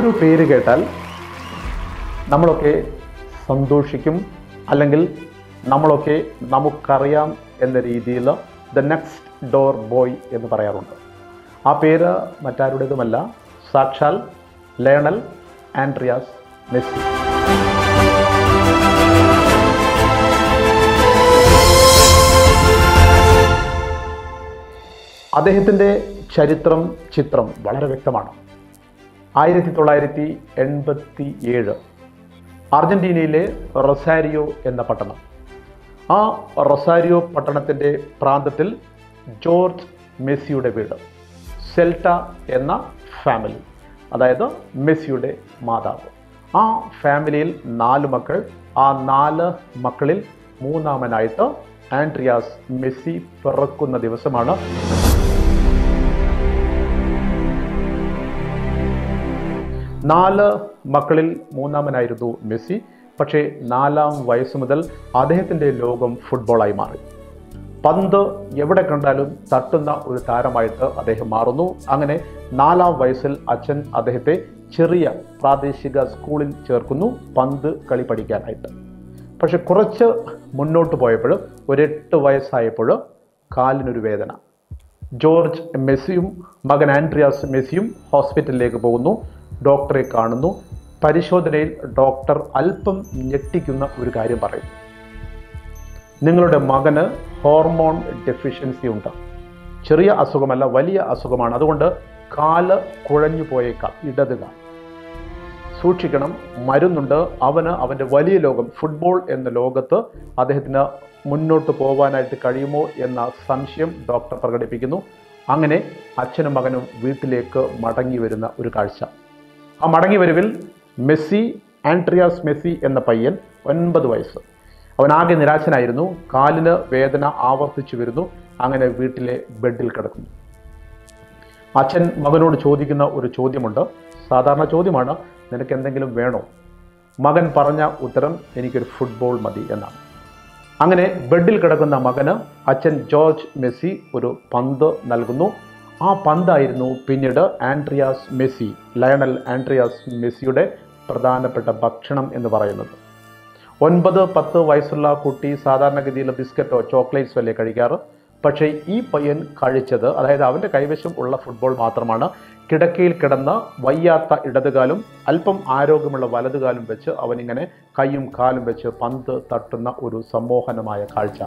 ഒരു പേര് കേട്ടാൽ നമ്മളൊക്കെ സന്തോഷിക്കും അല്ലെങ്കിൽ നമ്മളൊക്കെ നമുക്കറിയാം എന്ന രീതിയിൽ ദ നെക്സ്റ്റ് ഡോർ ബോയ് എന്ന് പറയാറുണ്ട് ആ പേര് മറ്റാരുടേതുമല്ല സാക്ഷാൽ ലയണൽ ആൻഡ്രിയാസ് മെസ്സി അദ്ദേഹത്തിൻ്റെ ചരിത്രം ചിത്രം വളരെ വ്യക്തമാണ് ആയിരത്തി തൊള്ളായിരത്തി എൺപത്തി ഏഴ് അർജന്റീനയിലെ റൊസാരിയോ എന്ന പട്ടണം ആ റൊസാരിയോ പട്ടണത്തിൻ്റെ പ്രാന്തത്തിൽ ജോർജ് മെസ്സിയുടെ വീട് സെൽട്ട എന്ന ഫാമിലി അതായത് മെസ്സിയുടെ മാതാവ് ആ ഫാമിലിയിൽ നാല് മക്കൾ ആ നാല് മക്കളിൽ മൂന്നാമനായിട്ട് ആൻഡ്രിയാസ് മെസ്സി പിറക്കുന്ന ദിവസമാണ് നാല് മക്കളിൽ മൂന്നാമനായിരുന്നു മെസ്സി പക്ഷേ നാലാം വയസ്സ് മുതൽ അദ്ദേഹത്തിൻ്റെ ലോകം ഫുട്ബോളായി മാറി പന്ത് എവിടെ കണ്ടാലും തട്ടുന്ന ഒരു താരമായിട്ട് അദ്ദേഹം മാറുന്നു അങ്ങനെ നാലാം വയസ്സിൽ അച്ഛൻ അദ്ദേഹത്തെ ചെറിയ പ്രാദേശിക സ്കൂളിൽ ചേർക്കുന്നു പന്ത് കളി പഠിക്കാനായിട്ട് പക്ഷെ കുറച്ച് മുന്നോട്ട് പോയപ്പോൾ ഒരു എട്ട് വയസ്സായപ്പോൾ കാലിനൊരു വേദന ജോർജ് മെസ്സിയും മകൻ ആൻഡ്രിയാസ് മെസ്സിയും ഹോസ്പിറ്റലിലേക്ക് പോകുന്നു ഡോക്ടറെ കാണുന്നു പരിശോധനയിൽ ഡോക്ടർ അല്പം ഞെട്ടിക്കുന്ന ഒരു കാര്യം പറയുന്നു നിങ്ങളുടെ മകന് ഹോർമോൺ ഡെഫിഷ്യൻസി ഉണ്ട് ചെറിയ അസുഖമല്ല വലിയ അസുഖമാണ് അതുകൊണ്ട് കാല് കുഴഞ്ഞു പോയേക്കാം ഇടത് കാൽ സൂക്ഷിക്കണം മരുന്നുണ്ട് അവന് അവൻ്റെ വലിയ ലോകം ഫുട്ബോൾ എന്ന ലോകത്ത് അദ്ദേഹത്തിന് മുന്നോട്ട് പോകാനായിട്ട് കഴിയുമോ എന്ന സംശയം ഡോക്ടർ പ്രകടിപ്പിക്കുന്നു അങ്ങനെ അച്ഛനും മകനും വീട്ടിലേക്ക് മടങ്ങി വരുന്ന ഒരു കാഴ്ച ആ മടങ്ങി വരവിൽ മെസ്സി ആൻട്രിയാസ് മെസ്സി എന്ന പയ്യൻ ഒൻപത് വയസ്സ് അവൻ ആകെ നിരാശനായിരുന്നു കാലിന് വേദന ആവർത്തിച്ചു വരുന്നു അങ്ങനെ വീട്ടിലെ ബെഡിൽ കിടക്കുന്നു അച്ഛൻ മകനോട് ചോദിക്കുന്ന ഒരു ചോദ്യമുണ്ട് സാധാരണ ചോദ്യമാണ് നിനക്ക് എന്തെങ്കിലും വേണോ മകൻ പറഞ്ഞ ഉത്തരം എനിക്കൊരു ഫുട്ബോൾ മതി എന്നാണ് അങ്ങനെ ബെഡിൽ കിടക്കുന്ന മകന് അച്ഛൻ ജോർജ് മെസ്സി ഒരു പന്ത് നൽകുന്നു ആ പന്തായിരുന്നു പിന്നീട് ആൻഡ്രിയാസ് മെസ്സി ലയണൽ ആൻഡ്രിയാസ് മെസ്സിയുടെ പ്രധാനപ്പെട്ട ഭക്ഷണം എന്ന് പറയുന്നത് ഒൻപത് പത്ത് വയസ്സുള്ള കുട്ടി സാധാരണഗതിയിൽ ബിസ്ക്കറ്റോ ചോക്ലേറ്റ്സോ അല്ലേ കഴിക്കാറ് പക്ഷേ ഈ പയ്യൻ കഴിച്ചത് അതായത് അവൻ്റെ കൈവശം ഉള്ള ഫുട്ബോൾ മാത്രമാണ് കിടക്കയിൽ കിടന്ന് വയ്യാത്ത ഇടതുകാലും അല്പം ആരോഗ്യമുള്ള വലതുകാലും വെച്ച് അവനിങ്ങനെ കൈയും കാലും വെച്ച് പന്ത് തട്ടുന്ന ഒരു സമ്മോഹനമായ കാഴ്ച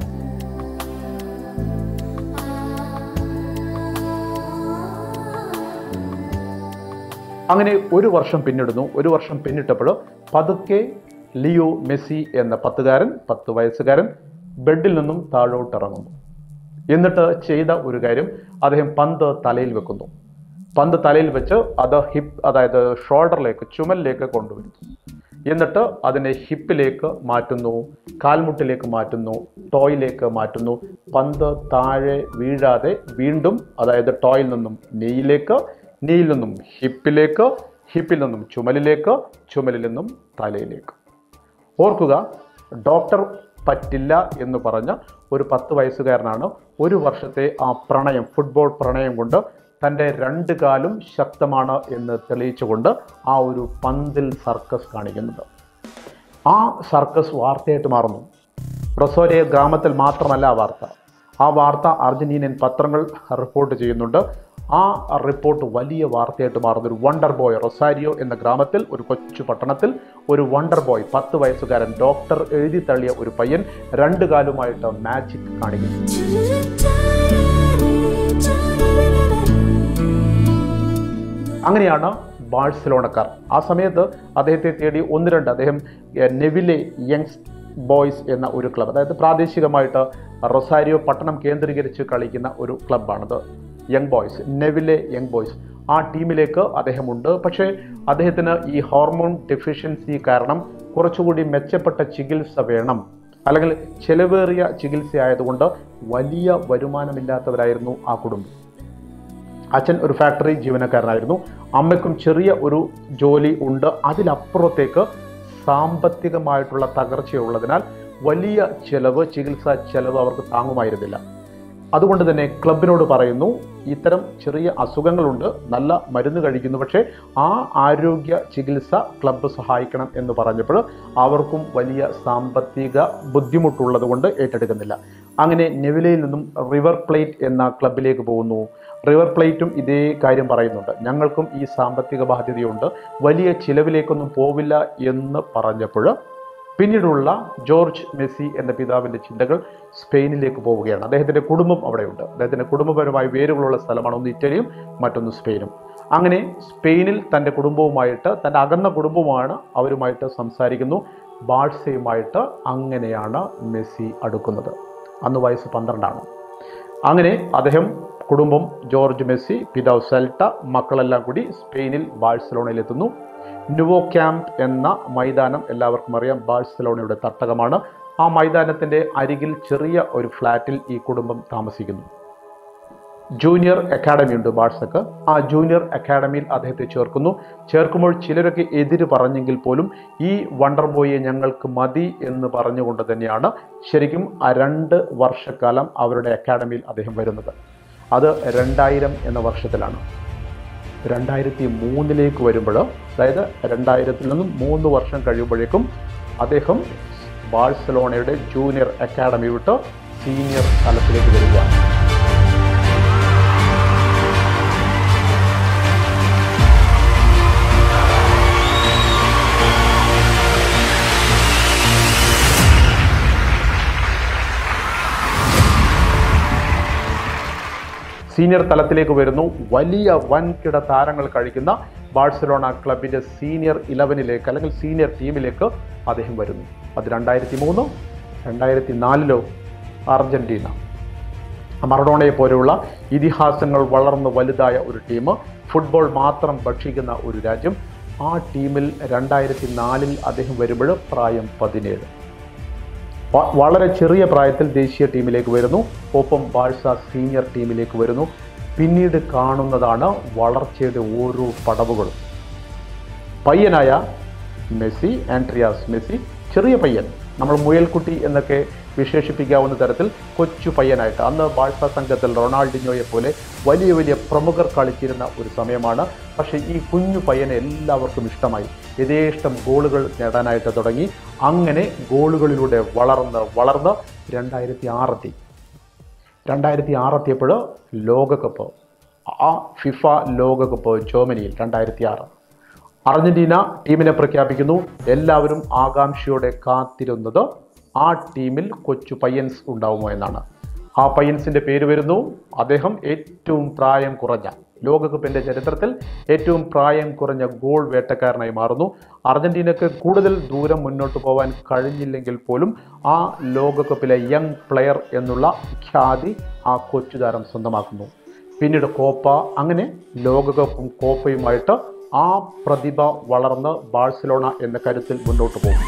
അങ്ങനെ ഒരു വർഷം പിന്നിടുന്നു ഒരു വർഷം പിന്നിട്ടപ്പോൾ പതുക്കെ ലിയോ മെസ്സി എന്ന പത്തുകാരൻ പത്ത് വയസ്സുകാരൻ ബെഡിൽ നിന്നും താഴോട്ടിറങ്ങുന്നു എന്നിട്ട് ചെയ്ത ഒരു കാര്യം അദ്ദേഹം പന്ത് തലയിൽ വെക്കുന്നു പന്ത് തലയിൽ വെച്ച് അത് ഹിപ്പ് അതായത് ഷോൾഡറിലേക്ക് ചുമലിലേക്ക് കൊണ്ടുവരുന്നു എന്നിട്ട് അതിനെ ഹിപ്പിലേക്ക് മാറ്റുന്നു കാൽമുട്ടിലേക്ക് മാറ്റുന്നു ടോയിലേക്ക് മാറ്റുന്നു പന്ത് താഴെ വീഴാതെ വീണ്ടും അതായത് ടോയിൽ നിന്നും നെയ്യിലേക്ക് നീയിൽ നിന്നും ഹിപ്പിലേക്ക് ഹിപ്പിൽ നിന്നും ചുമലിലേക്ക് ചുമലിൽ നിന്നും തലയിലേക്ക് ഓർക്കുക ഡോക്ടർ പറ്റില്ല എന്ന് പറഞ്ഞ ഒരു പത്ത് വയസ്സുകാരനാണ് ഒരു വർഷത്തെ ആ പ്രണയം ഫുട്ബോൾ പ്രണയം കൊണ്ട് തൻ്റെ രണ്ട് കാലും ശക്തമാണ് എന്ന് തെളിയിച്ചുകൊണ്ട് ആ ഒരു പന്തിൽ സർക്കസ് കാണിക്കുന്നത് ആ സർക്കസ് വാർത്തയായിട്ട് മാറുന്നു റൊസോരിയ ഗ്രാമത്തിൽ മാത്രമല്ല ആ വാർത്ത ആ വാർത്ത അർജന്റീനിയൻ പത്രങ്ങൾ റിപ്പോർട്ട് ചെയ്യുന്നുണ്ട് ആ റിപ്പോർട്ട് വലിയ വാർത്തയായിട്ട് മാറുന്ന ഒരു വണ്ടർ ബോയ് റൊസാരിയോ എന്ന ഗ്രാമത്തിൽ ഒരു കൊച്ചു പട്ടണത്തിൽ ഒരു വണ്ടർ ബോയ് പത്ത് വയസ്സുകാരൻ ഡോക്ടർ എഴുതി തള്ളിയ ഒരു പയ്യൻ രണ്ട് കാലുമായിട്ട് മാജിക് കാണിക്കുന്നു അങ്ങനെയാണ് ബാഴ്സലോണക്കാർ ആ സമയത്ത് അദ്ദേഹത്തെ തേടി ഒന്ന് രണ്ട് അദ്ദേഹം എ, നെവിലെ യങ്സ് ബോയ്സ് എന്ന ഒരു ക്ലബ് അതായത് പ്രാദേശികമായിട്ട് റൊസാരിയോ പട്ടണം കേന്ദ്രീകരിച്ച് കളിക്കുന്ന ഒരു ക്ലബ്ബാണത് യങ് ബോയ്സ് നെവിലെ യങ് ബോയ്സ് ആ ടീമിലേക്ക് അദ്ദേഹമുണ്ട് പക്ഷേ അദ്ദേഹത്തിന് ഈ ഹോർമോൺ ഡെഫിഷ്യൻസി കാരണം കുറച്ചുകൂടി മെച്ചപ്പെട്ട ചികിത്സ വേണം അല്ലെങ്കിൽ ചെലവേറിയ ചികിത്സ ആയതുകൊണ്ട് വലിയ വരുമാനമില്ലാത്തവരായിരുന്നു ആ കുടുംബം അച്ഛൻ ഒരു ഫാക്ടറി ജീവനക്കാരനായിരുന്നു അമ്മയ്ക്കും ചെറിയ ഒരു ജോലി ഉണ്ട് അതിലപ്പുറത്തേക്ക് സാമ്പത്തികമായിട്ടുള്ള തകർച്ചയുള്ളതിനാൽ വലിയ ചെലവ് ചികിത്സാ ചെലവ് അവർക്ക് താങ്ങുമായിരുന്നില്ല അതുകൊണ്ട് തന്നെ ക്ലബിനോട് പറയുന്നു ഇത്തരം ചെറിയ അസുഖങ്ങളുണ്ട് നല്ല മരുന്ന് കഴിക്കുന്നു പക്ഷേ ആ ആരോഗ്യ ചികിത്സ ക്ലബ്ബ് സഹായിക്കണം എന്ന് പറഞ്ഞപ്പോൾ അവർക്കും വലിയ സാമ്പത്തിക ബുദ്ധിമുട്ടുള്ളത് കൊണ്ട് ഏറ്റെടുക്കുന്നില്ല അങ്ങനെ നെവിലയിൽ നിന്നും റിവർ പ്ലേറ്റ് എന്ന ക്ലബിലേക്ക് പോകുന്നു റിവർ പ്ലേറ്റും ഇതേ കാര്യം പറയുന്നുണ്ട് ഞങ്ങൾക്കും ഈ സാമ്പത്തിക ബാധ്യതയുണ്ട് വലിയ ചിലവിലേക്കൊന്നും പോവില്ല എന്ന് പറഞ്ഞപ്പോൾ പിന്നീടുള്ള ജോർജ് മെസ്സി എന്ന പിതാവിൻ്റെ ചിന്തകൾ സ്പെയിനിലേക്ക് പോവുകയാണ് അദ്ദേഹത്തിൻ്റെ കുടുംബം അവിടെയുണ്ട് അദ്ദേഹത്തിൻ്റെ കുടുംബപരമായ വേരുകളുള്ള സ്ഥലമാണ് ഒന്ന് ഇറ്റലിയും മറ്റൊന്ന് സ്പെയിനും അങ്ങനെ സ്പെയിനിൽ തൻ്റെ കുടുംബവുമായിട്ട് തൻ്റെ അകന്ന കുടുംബമാണ് അവരുമായിട്ട് സംസാരിക്കുന്നു ബാഴ്സയുമായിട്ട് അങ്ങനെയാണ് മെസ്സി അടുക്കുന്നത് അന്ന് വയസ്സ് പന്ത്രണ്ടാണ് അങ്ങനെ അദ്ദേഹം കുടുംബം ജോർജ് മെസ്സി പിതാവ് സെൽട്ട മക്കളെല്ലാം കൂടി സ്പെയിനിൽ ബാഴ്സലോണയിലെത്തുന്നു നുവോ ക്യാമ്പ് എന്ന മൈതാനം എല്ലാവർക്കും അറിയാം ബാഴ്സലോണയുടെ തട്ടകമാണ് ആ മൈതാനത്തിൻ്റെ അരികിൽ ചെറിയ ഒരു ഫ്ലാറ്റിൽ ഈ കുടുംബം താമസിക്കുന്നു ജൂനിയർ അക്കാഡമി ഉണ്ട് ബാഴ്സക്ക് ആ ജൂനിയർ അക്കാഡമിയിൽ അദ്ദേഹത്തെ ചേർക്കുന്നു ചേർക്കുമ്പോൾ ചിലരൊക്കെ എതിര് പറഞ്ഞെങ്കിൽ പോലും ഈ വണ്ടർ ബോയെ ഞങ്ങൾക്ക് മതി എന്ന് പറഞ്ഞുകൊണ്ട് തന്നെയാണ് ശരിക്കും ആ രണ്ട് വർഷക്കാലം അവരുടെ അക്കാഡമിയിൽ അദ്ദേഹം വരുന്നത് അത് രണ്ടായിരം എന്ന വർഷത്തിലാണ് രണ്ടായിരത്തി മൂന്നിലേക്ക് വരുമ്പോൾ അതായത് രണ്ടായിരത്തിൽ നിന്നും മൂന്ന് വർഷം കഴിയുമ്പോഴേക്കും അദ്ദേഹം ബാഴ്സലോണയുടെ ജൂനിയർ അക്കാഡമി വിട്ട് സീനിയർ തലത്തിലേക്ക് വരികയാണ് സീനിയർ തലത്തിലേക്ക് വരുന്നു വലിയ വൻകിട താരങ്ങൾ കഴിക്കുന്ന ബാഴ്സലോണ ക്ലബിൻ്റെ സീനിയർ ഇലവനിലേക്ക് അല്ലെങ്കിൽ സീനിയർ ടീമിലേക്ക് അദ്ദേഹം വരുന്നു അത് രണ്ടായിരത്തി മൂന്ന് രണ്ടായിരത്തി നാലിലോ അർജൻറ്റീന മറഡോണയെ പോലെയുള്ള ഇതിഹാസങ്ങൾ വളർന്ന് വലുതായ ഒരു ടീം ഫുട്ബോൾ മാത്രം ഭക്ഷിക്കുന്ന ഒരു രാജ്യം ആ ടീമിൽ രണ്ടായിരത്തി നാലിൽ അദ്ദേഹം വരുമ്പോൾ പ്രായം പതിനേഴ് വ- വളരെ ചെറിയ പ്രായത്തിൽ ദേശീയ ടീമിലേക്ക് വരുന്നു ഒപ്പം ബാഴ്സ സീനിയർ ടീമിലേക്ക് വരുന്നു പിന്നീട് കാണുന്നതാണ് വളർച്ചയുടെ ഓരോ പടവുകളും പയ്യനായ മെസ്സി ആൻഡ്രിയാസ് മെസ്സി ചെറിയ പയ്യൻ നമ്മൾ മുയൽക്കുട്ടി എന്നൊക്കെ വിശേഷിപ്പിക്കാവുന്ന തരത്തിൽ കൊച്ചു പയ്യനായിട്ട് അന്ന് ബാഴ്സ സംഘത്തിൽ റൊണാൾഡിനോയെ പോലെ വലിയ വലിയ പ്രമുഖർ കളിച്ചിരുന്ന ഒരു സമയമാണ് പക്ഷേ ഈ കുഞ്ഞു പയ്യനെ എല്ലാവർക്കും ഇഷ്ടമായി യഥേഷ്ടം ഗോളുകൾ നേടാനായിട്ട് തുടങ്ങി അങ്ങനെ ഗോളുകളിലൂടെ വളർന്ന് വളർന്ന് രണ്ടായിരത്തി ആറെത്തി രണ്ടായിരത്തി ആറെത്തിയപ്പോൾ ലോകകപ്പ് ആ ഫിഫ ലോകകപ്പ് ജർമ്മനിയിൽ രണ്ടായിരത്തി ആറ് അർജന്റീന ടീമിനെ പ്രഖ്യാപിക്കുന്നു എല്ലാവരും ആകാംക്ഷയോടെ കാത്തിരുന്നത് ആ ടീമിൽ കൊച്ചു പയ്യൻസ് ഉണ്ടാവുമോ എന്നാണ് ആ പയ്യൻസിൻ്റെ പേര് വരുന്നു അദ്ദേഹം ഏറ്റവും പ്രായം കുറഞ്ഞ ലോകകപ്പിൻ്റെ ചരിത്രത്തിൽ ഏറ്റവും പ്രായം കുറഞ്ഞ ഗോൾ വേട്ടക്കാരനായി മാറുന്നു അർജന്റീനക്ക് കൂടുതൽ ദൂരം മുന്നോട്ട് പോകാൻ കഴിഞ്ഞില്ലെങ്കിൽ പോലും ആ ലോകകപ്പിലെ യങ് പ്ലെയർ എന്നുള്ള ഖ്യാതി ആ കൊച്ചു താരം സ്വന്തമാക്കുന്നു പിന്നീട് കോപ്പ അങ്ങനെ ലോകകപ്പും കോപ്പയുമായിട്ട് ആ പ്രതിഭ വളർന്ന് ബാഴ്സലോണ എന്ന കരുത്തിൽ മുന്നോട്ട് പോകും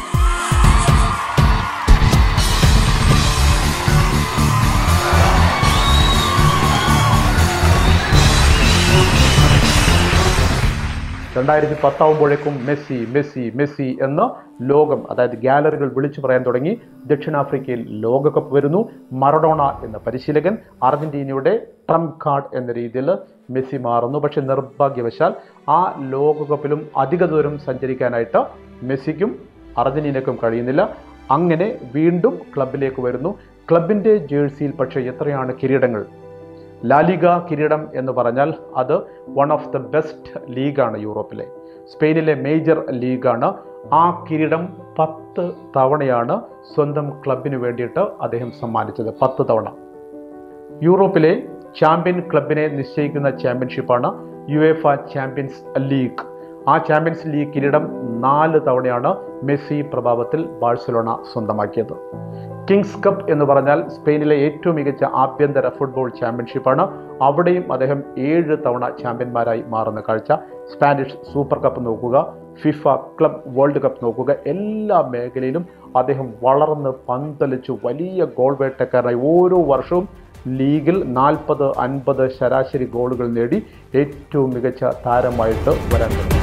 രണ്ടായിരത്തി പത്താവുമ്പോഴേക്കും മെസ്സി മെസ്സി മെസ്സി എന്ന് ലോകം അതായത് ഗാലറികൾ വിളിച്ചു പറയാൻ തുടങ്ങി ദക്ഷിണാഫ്രിക്കയിൽ ലോകകപ്പ് വരുന്നു മറഡോണ എന്ന പരിശീലകൻ അർജന്റീനയുടെ ട്രംപ് കാർഡ് എന്ന രീതിയിൽ മെസ്സി മാറുന്നു പക്ഷെ നിർഭാഗ്യവശാൽ ആ ലോകകപ്പിലും അധിക ദൂരം സഞ്ചരിക്കാനായിട്ട് മെസ്സിക്കും അർജന്റീനക്കും കഴിയുന്നില്ല അങ്ങനെ വീണ്ടും ക്ലബിലേക്ക് വരുന്നു ക്ലബിൻ്റെ ജേഴ്സിയിൽ പക്ഷേ എത്രയാണ് കിരീടങ്ങൾ ലാലിഗ കിരീടം എന്ന് പറഞ്ഞാൽ അത് വൺ ഓഫ് ദ ബെസ്റ്റ് ലീഗാണ് യൂറോപ്പിലെ സ്പെയിനിലെ മേജർ ലീഗാണ് ആ കിരീടം പത്ത് തവണയാണ് സ്വന്തം ക്ലബിന് വേണ്ടിയിട്ട് അദ്ദേഹം സമ്മാനിച്ചത് പത്ത് തവണ യൂറോപ്പിലെ ചാമ്പ്യൻ ക്ലബിനെ നിശ്ചയിക്കുന്ന ചാമ്പ്യൻഷിപ്പാണ് യു എഫ ചാമ്പ്യൻസ് ലീഗ് ആ ചാമ്പ്യൻസ് ലീഗ് കിരീടം നാല് തവണയാണ് മെസ്സി പ്രഭാവത്തിൽ ബാഴ്സലോണ സ്വന്തമാക്കിയത് കിങ്സ് കപ്പ് എന്ന് പറഞ്ഞാൽ സ്പെയിനിലെ ഏറ്റവും മികച്ച ആഭ്യന്തര ഫുട്ബോൾ ചാമ്പ്യൻഷിപ്പാണ് അവിടെയും അദ്ദേഹം ഏഴ് തവണ ചാമ്പ്യന്മാരായി മാറുന്ന കാഴ്ച സ്പാനിഷ് സൂപ്പർ കപ്പ് നോക്കുക ഫിഫ ക്ലബ് വേൾഡ് കപ്പ് നോക്കുക എല്ലാ മേഖലയിലും അദ്ദേഹം വളർന്ന് പന്തലിച്ച് വലിയ ഗോൾ വേട്ടക്കാരനായി ഓരോ വർഷവും ലീഗിൽ നാൽപ്പത് അൻപത് ശരാശരി ഗോളുകൾ നേടി ഏറ്റവും മികച്ച താരമായിട്ട് വരാൻ തുടങ്ങി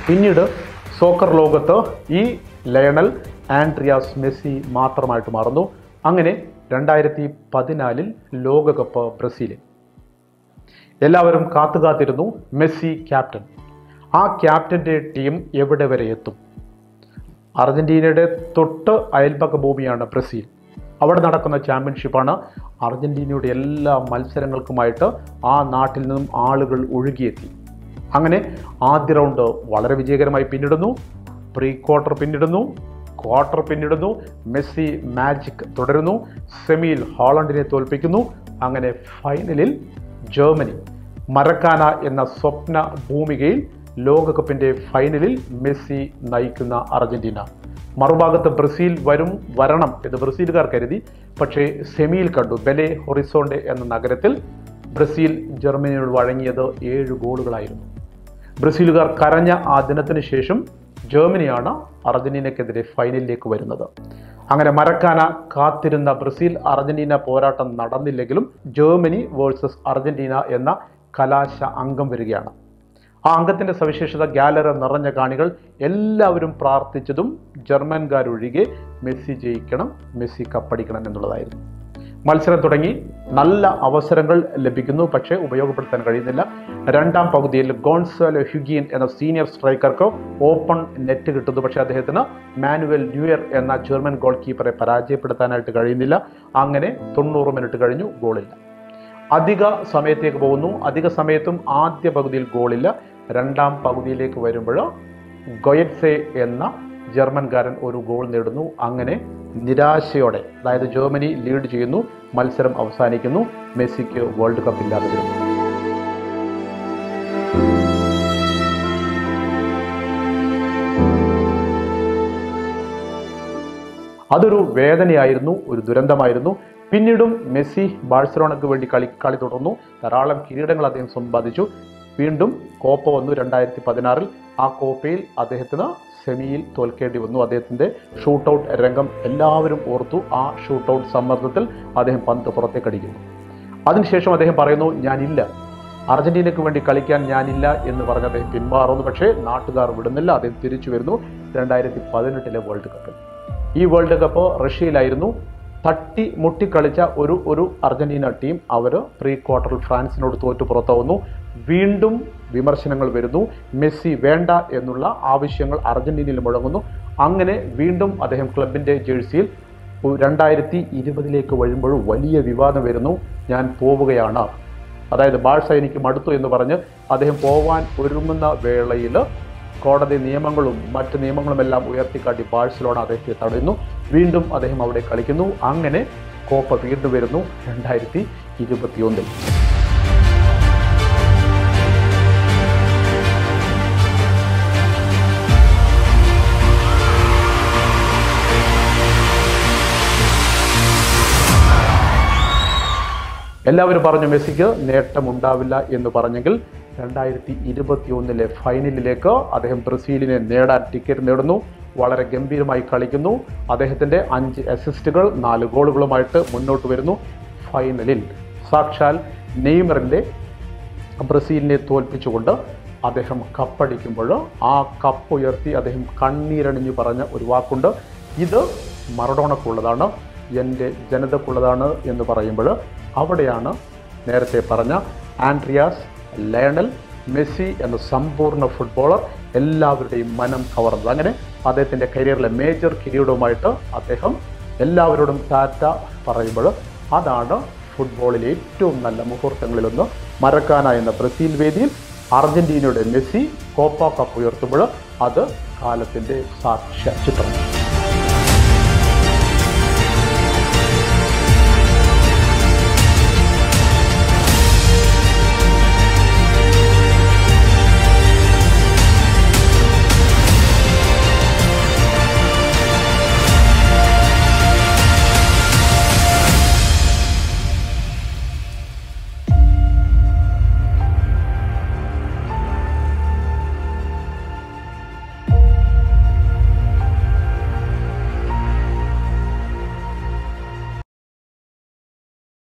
പിന്നീട് സോക്കർ ലോകത്ത് ഈ ലയണൽ ആൻഡ്രിയാസ് മെസ്സി മാത്രമായിട്ട് മാറുന്നു അങ്ങനെ രണ്ടായിരത്തി പതിനാലിൽ ലോകകപ്പ് ബ്രസീലിൽ എല്ലാവരും കാത്തുകാത്തിരുന്നു മെസ്സി ക്യാപ്റ്റൻ ആ ക്യാപ്റ്റൻ്റെ ടീം എവിടെ വരെ എത്തും അർജന്റീനയുടെ തൊട്ട് അയൽപക്ക ഭൂമിയാണ് ബ്രസീൽ അവിടെ നടക്കുന്ന ചാമ്പ്യൻഷിപ്പാണ് അർജന്റീനയുടെ എല്ലാ മത്സരങ്ങൾക്കുമായിട്ട് ആ നാട്ടിൽ നിന്നും ആളുകൾ ഒഴുകിയെത്തി അങ്ങനെ ആദ്യ റൗണ്ട് വളരെ വിജയകരമായി പിന്നിടുന്നു പ്രീ ക്വാർട്ടർ പിന്നിടുന്നു ക്വാർട്ടർ പിന്നിടുന്നു മെസ്സി മാജിക് തുടരുന്നു സെമിയിൽ ഹോളണ്ടിനെ തോൽപ്പിക്കുന്നു അങ്ങനെ ഫൈനലിൽ ജർമ്മനി മറക്കാന എന്ന സ്വപ്ന ഭൂമികയിൽ ലോകകപ്പിന്റെ ഫൈനലിൽ മെസ്സി നയിക്കുന്ന അർജന്റീന മറുഭാഗത്ത് ബ്രസീൽ വരും വരണം എന്ന് ബ്രസീലുകാർ കരുതി പക്ഷേ സെമിയിൽ കണ്ടു ബെലെ ഹൊറിസോണ്ടെ എന്ന നഗരത്തിൽ ബ്രസീൽ ജർമ്മനിയോട് വഴങ്ങിയത് ഏഴ് ഗോളുകളായിരുന്നു ബ്രസീലുകാർ കരഞ്ഞ ആ ദിനത്തിന് ശേഷം ജർമ്മനിയാണ് അർജന്റീനയ്ക്കെതിരെ ഫൈനലിലേക്ക് വരുന്നത് അങ്ങനെ മറക്കാന കാത്തിരുന്ന ബ്രസീൽ അർജന്റീന പോരാട്ടം നടന്നില്ലെങ്കിലും ജർമ്മനി വേഴ്സസ് അർജന്റീന എന്ന കലാശ അംഗം വരികയാണ് ആ അംഗത്തിന്റെ സവിശേഷത ഗാലറ നിറഞ്ഞ കാണികൾ എല്ലാവരും പ്രാർത്ഥിച്ചതും ജർമ്മൻകാരൊഴികെ മെസ്സി ജയിക്കണം മെസ്സി കപ്പടിക്കണം എന്നുള്ളതായിരുന്നു മത്സരം തുടങ്ങി നല്ല അവസരങ്ങൾ ലഭിക്കുന്നു പക്ഷേ ഉപയോഗപ്പെടുത്താൻ കഴിയുന്നില്ല രണ്ടാം പകുതിയിൽ ഗോൺസാലോ ഹ്യുഗീൻ എന്ന സീനിയർ സ്ട്രൈക്കർക്ക് ഓപ്പൺ നെറ്റ് കിട്ടുന്നു പക്ഷേ അദ്ദേഹത്തിന് മാനുവൽ ന്യൂയർ എന്ന ജർമ്മൻ ഗോൾ കീപ്പറെ പരാജയപ്പെടുത്താനായിട്ട് കഴിയുന്നില്ല അങ്ങനെ തൊണ്ണൂറ് മിനിറ്റ് കഴിഞ്ഞു ഗോളില്ല അധിക സമയത്തേക്ക് പോകുന്നു അധിക സമയത്തും ആദ്യ പകുതിയിൽ ഗോളില്ല രണ്ടാം പകുതിയിലേക്ക് വരുമ്പോൾ ഗൊയറ്റ്സെ എന്ന ജർമ്മൻകാരൻ ഒരു ഗോൾ നേടുന്നു അങ്ങനെ നിരാശയോടെ അതായത് ജർമ്മനി ലീഡ് ചെയ്യുന്നു മത്സരം അവസാനിക്കുന്നു മെസ്സിക്ക് വേൾഡ് കപ്പ് ഇല്ലാതെ വരുന്നു അതൊരു വേദനയായിരുന്നു ഒരു ദുരന്തമായിരുന്നു പിന്നീടും മെസ്സി ബാഴ്സലോണയ്ക്ക് വേണ്ടി കളി കളി തുടർന്നു ധാരാളം കിരീടങ്ങൾ അദ്ദേഹം സമ്പാദിച്ചു വീണ്ടും കോപ്പ വന്നു രണ്ടായിരത്തി പതിനാറിൽ ആ കോപ്പയിൽ അദ്ദേഹത്തിന് സെമിയിൽ തോൽക്കേണ്ടി വന്നു അദ്ദേഹത്തിൻ്റെ ഷൂട്ടൗട്ട് രംഗം എല്ലാവരും ഓർത്തു ആ ഷൂട്ടൗട്ട് സമ്മർദ്ദത്തിൽ അദ്ദേഹം പന്ത് പുറത്തേക്ക് അടിക്കുന്നു അതിനുശേഷം അദ്ദേഹം പറയുന്നു ഞാനില്ല അർജന്റീനയ്ക്ക് വേണ്ടി കളിക്കാൻ ഞാനില്ല എന്ന് പറഞ്ഞ് അദ്ദേഹം പിന്മാറുന്നു പക്ഷേ നാട്ടുകാർ വിടുന്നില്ല അദ്ദേഹം തിരിച്ചു വരുന്നു രണ്ടായിരത്തി പതിനെട്ടിലെ വേൾഡ് കപ്പിൽ ഈ വേൾഡ് കപ്പ് റഷ്യയിലായിരുന്നു തട്ടി മുട്ടിക്കളിച്ച ഒരു ഒരു അർജന്റീന ടീം അവർ പ്രീ ക്വാർട്ടറിൽ ഫ്രാൻസിനോട് തോറ്റു പുറത്താവുന്നു വീണ്ടും വിമർശനങ്ങൾ വരുന്നു മെസ്സി വേണ്ട എന്നുള്ള ആവശ്യങ്ങൾ അർജന്റീനയിൽ മുഴങ്ങുന്നു അങ്ങനെ വീണ്ടും അദ്ദേഹം ക്ലബിൻ്റെ ജേഴ്സിയിൽ രണ്ടായിരത്തി ഇരുപതിലേക്ക് വരുമ്പോൾ വലിയ വിവാദം വരുന്നു ഞാൻ പോവുകയാണ് അതായത് ബാഴ്സ എനിക്ക് മടുത്തു എന്ന് പറഞ്ഞ് അദ്ദേഹം പോവാൻ ഒരുങ്ങുന്ന വേളയിൽ കോടതി നിയമങ്ങളും മറ്റ് നിയമങ്ങളുമെല്ലാം ഉയർത്തിക്കാട്ടി ബാഴ്സലോണ അദ്ദേഹത്തെ തടയുന്നു വീണ്ടും അദ്ദേഹം അവിടെ കളിക്കുന്നു അങ്ങനെ കോപ്പ വീണ്ടും വരുന്നു രണ്ടായിരത്തി ഇരുപത്തിയൊന്നിൽ എല്ലാവരും പറഞ്ഞു മെസ്സിക്ക് നേട്ടമുണ്ടാവില്ല എന്ന് പറഞ്ഞെങ്കിൽ രണ്ടായിരത്തി ഇരുപത്തി ഒന്നിലെ ഫൈനലിലേക്ക് അദ്ദേഹം ബ്രസീലിനെ നേടാൻ ടിക്കറ്റ് നേടുന്നു വളരെ ഗംഭീരമായി കളിക്കുന്നു അദ്ദേഹത്തിൻ്റെ അഞ്ച് അസിസ്റ്റുകൾ നാല് ഗോളുകളുമായിട്ട് മുന്നോട്ട് വരുന്നു ഫൈനലിൽ സാക്ഷാൽ നെയ്മറിൻ്റെ ബ്രസീലിനെ തോൽപ്പിച്ചുകൊണ്ട് അദ്ദേഹം കപ്പടിക്കുമ്പോൾ ആ കപ്പ് ഉയർത്തി അദ്ദേഹം കണ്ണീരണിഞ്ഞു പറഞ്ഞ ഒരു വാക്കുണ്ട് ഇത് മറഡോണക്കുള്ളതാണ് എൻ്റെ ജനതക്കുള്ളതാണ് എന്ന് പറയുമ്പോൾ അവിടെയാണ് നേരത്തെ പറഞ്ഞ ആൻഡ്രിയാസ് ലയണൽ മെസ്സി എന്ന സമ്പൂർണ്ണ ഫുട്ബോളർ എല്ലാവരുടെയും മനം കവർന്നത് അങ്ങനെ അദ്ദേഹത്തിൻ്റെ കരിയറിലെ മേജർ കിരീടവുമായിട്ട് അദ്ദേഹം എല്ലാവരോടും ടാറ്റ പറയുമ്പോൾ അതാണ് ഫുട്ബോളിലെ ഏറ്റവും നല്ല മുഹൂർത്തങ്ങളിലൊന്ന് മറക്കാന എന്ന ബ്രസീൽ വേദിയിൽ അർജന്റീനയുടെ മെസ്സി കോപ്പ കപ്പ് ഉയർത്തുമ്പോൾ അത് കാലത്തിൻ്റെ സാക്ഷ്യ ചിത്രം